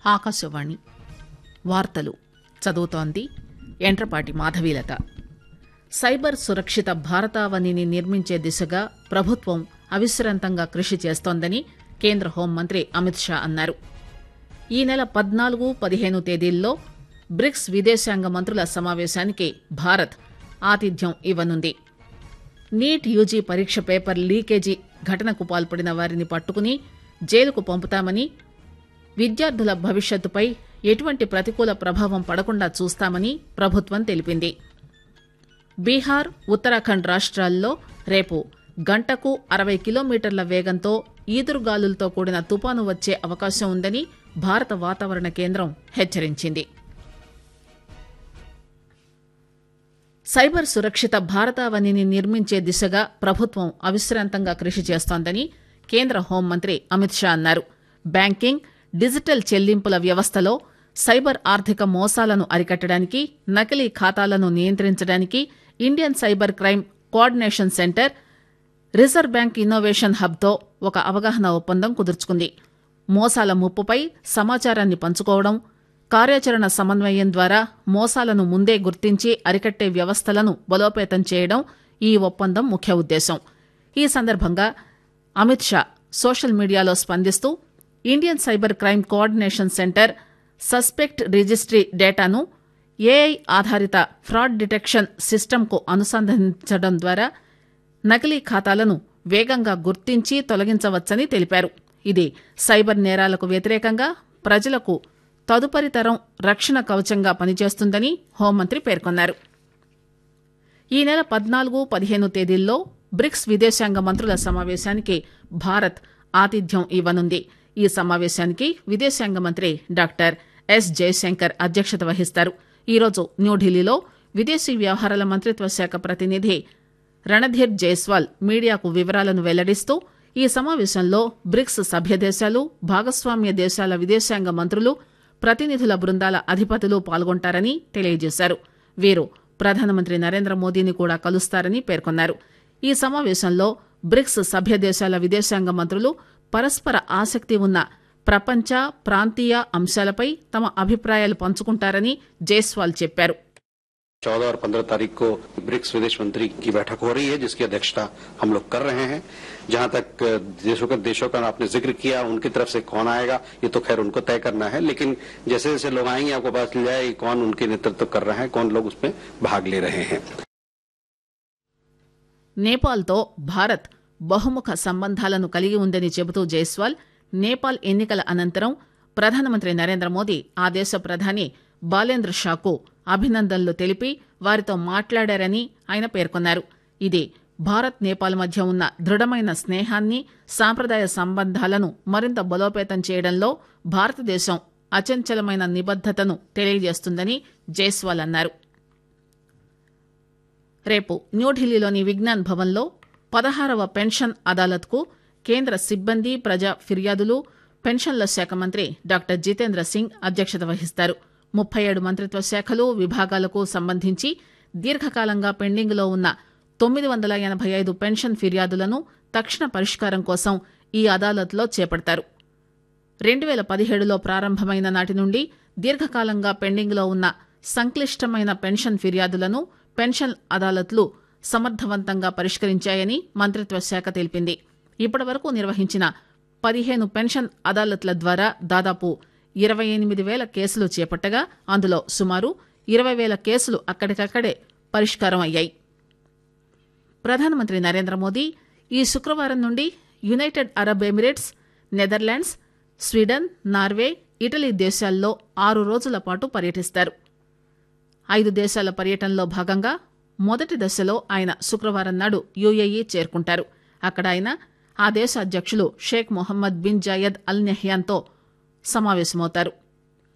ఆకాశవాణి వార్తలు చదువుతోంది ఎంట్రపాటి మాధవీలత సైబర్ సురక్షిత భారతావనిని నిర్మించే దిశగా ప్రభుత్వం అవిశ్రాంతంగా కృషి చేస్తోందని కేంద్ర హోంమంత్రి అమిత్ షా అన్నారు ఈ నెల పద్నాలుగు పదిహేను తేదీల్లో బ్రిక్స్ విదేశాంగ మంత్రుల సమావేశానికి భారత్ ఆతిథ్యం ఇవ్వనుంది నీట్ యూజీ పరీక్ష పేపర్ లీకేజీ ఘటనకు పాల్పడిన వారిని పట్టుకుని జైలుకు పంపుతామని విద్యార్థుల భవిష్యత్తుపై ఎటువంటి ప్రతికూల ప్రభావం పడకుండా చూస్తామని ప్రభుత్వం తెలిపింది బీహార్ ఉత్తరాఖండ్ రాష్ట్రాల్లో రేపు గంటకు అరవై కిలోమీటర్ల వేగంతో ఈదురుగాలులతో కూడిన తుపాను వచ్చే అవకాశం ఉందని భారత వాతావరణ కేంద్రం హెచ్చరించింది సైబర్ సురక్షిత భారతావనిని నిర్మించే దిశగా ప్రభుత్వం అవిశ్రాంతంగా కృషి చేస్తోందని కేంద్ర హోంమంత్రి అమిత్ షా అన్నారు బ్యాంకింగ్ డిజిటల్ చెల్లింపుల వ్యవస్థలో సైబర్ ఆర్థిక మోసాలను అరికట్టడానికి నకిలీ ఖాతాలను నియంత్రించడానికి Indian cyber crime coordination centre reserve bank innovation హబ్తో ఒక అవగాహన ఒప్పందం కుదుర్చుకుంది మోసాల ముప్పుపై సమాచారాన్ని పంచుకోవడం కార్యాచరణ సమన్వయం ద్వారా మోసాలను ముందే గుర్తించి అరికట్టే వ్యవస్థలను బలోపేతం చేయడం ఈ ఒప్పందం ముఖ్య ఉద్దేశం ఈ సందర్భంగా అమిత్ షా సోషల్ మీడియాలో స్పందిస్తూ Indian cyber crime coordination centre suspect registry డేటాను ఏఐ ఆధారిత ఫ్రాడ్ డిటెక్షన్ సిస్టమ్కు అనుసంధానించడం ద్వారా నకిలీ ఖాతాలను వేగంగా గుర్తించి తొలగించవచ్చని తెలిపారు ఇది సైబర్ నేరాలకు వ్యతిరేకంగా ప్రజలకు తదుపరి తరం రక్షణ కవచంగా పనిచేస్తుందని హోంమంత్రి పేర్కొన్నారు ఈ నెల పద్నాలుగు పదిహేను తేదీల్లో బ్రిక్స్ విదేశాంగ మంత్రుల సమావేశానికి భారత్ ఆతిథ్యం ఇవ్వనుంది ఈ సమావేశానికి విదేశాంగ మంత్రి డాక్టర్ ఎస్ జయశంకర్ అధ్యక్షత వహిస్తారు ఈరోజు న్యూఢిల్లీలో విదేశీ వ్యవహారాల మంత్రిత్వ శాఖ ప్రతినిధి రణధీర్ జైస్వాల్ మీడియాకు వివరాలను వెల్లడిస్తూ ఈ సమావేశంలో బ్రిక్స్ సభ్య దేశాలు భాగస్వామ్య దేశాల విదేశాంగ మంత్రులు ప్రతినిధుల బృందాల అధిపతులు పాల్గొంటారని తెలియజేశారు వీరు ప్రధానమంత్రి నరేంద్ర మోదీని కూడా కలుస్తారని పేర్కొన్నారు ఈ సమావేశంలో బ్రిక్స్ సభ్య దేశాల విదేశాంగ మంత్రులు పరస్పర ఆసక్తి ఉన్న ప్రపంచ ప్రాంతీయ అంశాలపై తమ అభిప్రాయాలు పంచుకుంటారని జైస్వాల్ చెప్పారు चौदह और पंद्रह तारीख को ब्रिक्स विदेश मंत्री की बैठक हो रही है जिसकी अध्यक्षता हम लोग कर रहे हैं जहां तक देशों के देशों का आपने जिक्र किया उनकी तरफ से कौन आएगा ये तो खैर उनको तय करना है लेकिन जैसे जैसे लोग आएंगे आपको पता चल जाए कौन उनके नेतृत्व कर रहे हैं कौन लोग उसमें भाग ले रहे हैं నేపాల్తో భారత్ బహుముఖ సంబంధాలను కలిగి ఉందని చెబుతూ జైస్వాల్ నేపాల్ ఎన్నికల అనంతరం ప్రధానమంత్రి నరేంద్ర మోదీ ఆ దేశ ప్రధాని బాలేంద్ర షాకు అభినందనలు తెలిపి వారితో మాట్లాడారని ఆయన పేర్కొన్నారు ఇది భారత్ నేపాల్ మధ్య ఉన్న దృఢమైన స్నేహాన్ని సాంప్రదాయ సంబంధాలను మరింత బలోపేతం చేయడంలో భారతదేశం అచంచలమైన నిబద్దతను తెలియజేస్తుందని జైస్వాల్ అన్నారు రేపు న్యూఢిల్లీలోని విజ్ఞాన్ భవన్లో పదహారవ పెన్షన్ అదాలత్కు కేంద్ర సిబ్బంది ప్రజా ఫిర్యాదులు పెన్షన్ల శాఖ మంత్రి డాక్టర్ జితేంద్ర సింగ్ అధ్యక్షత వహిస్తారు ముప్పై ఏడు మంత్రిత్వ శాఖలు విభాగాలకు సంబంధించి దీర్ఘకాలంగా పెండింగ్లో ఉన్న తొమ్మిది వందల ఎనభై ఐదు పెన్షన్ ఫిర్యాదులను తక్షణ పరిష్కారం కోసం ఈ అదాలత్లో చేపడతారు రెండు వేల పదిహేడులో ప్రారంభమైన నాటి నుండి దీర్ఘకాలంగా పెండింగ్లో ఉన్న సంక్లిష్టమైన పెన్షన్ ఫిర్యాదులను పెన్షన్ అదాలత్లు సమర్థవంతంగా పరిష్కరించాయని మంత్రిత్వ శాఖ తెలిపింది ఇప్పటి వరకు నిర్వహించిన పదిహేను పెన్షన్ అదాలత్ల ద్వారా దాదాపు ఇరవై ఎనిమిది వేల కేసులు చేపట్టగా అందులో సుమారు ఇరవై వేల కేసులు అక్కడికక్కడే పరిష్కారం అయ్యాయి ప్రధానమంత్రి నరేంద్ర మోదీ ఈ శుక్రవారం నుండి United Arab Emirates Netherlands Sweden Norway Italy దేశాల్లో ఆరు రోజుల పాటు పర్యటిస్తారు ఐదు దేశాల పర్యటనలో భాగంగా మొదటి దశలో ఆయన శుక్రవారం నాడు యుఏఈ చేరుకుంటారు అక్కడ ఆయన ఆ దేశ అధ్యక్షులు Sheikh Mohammed bin Zayed Al నెహ్యాన్తో సమావేశమవుతారు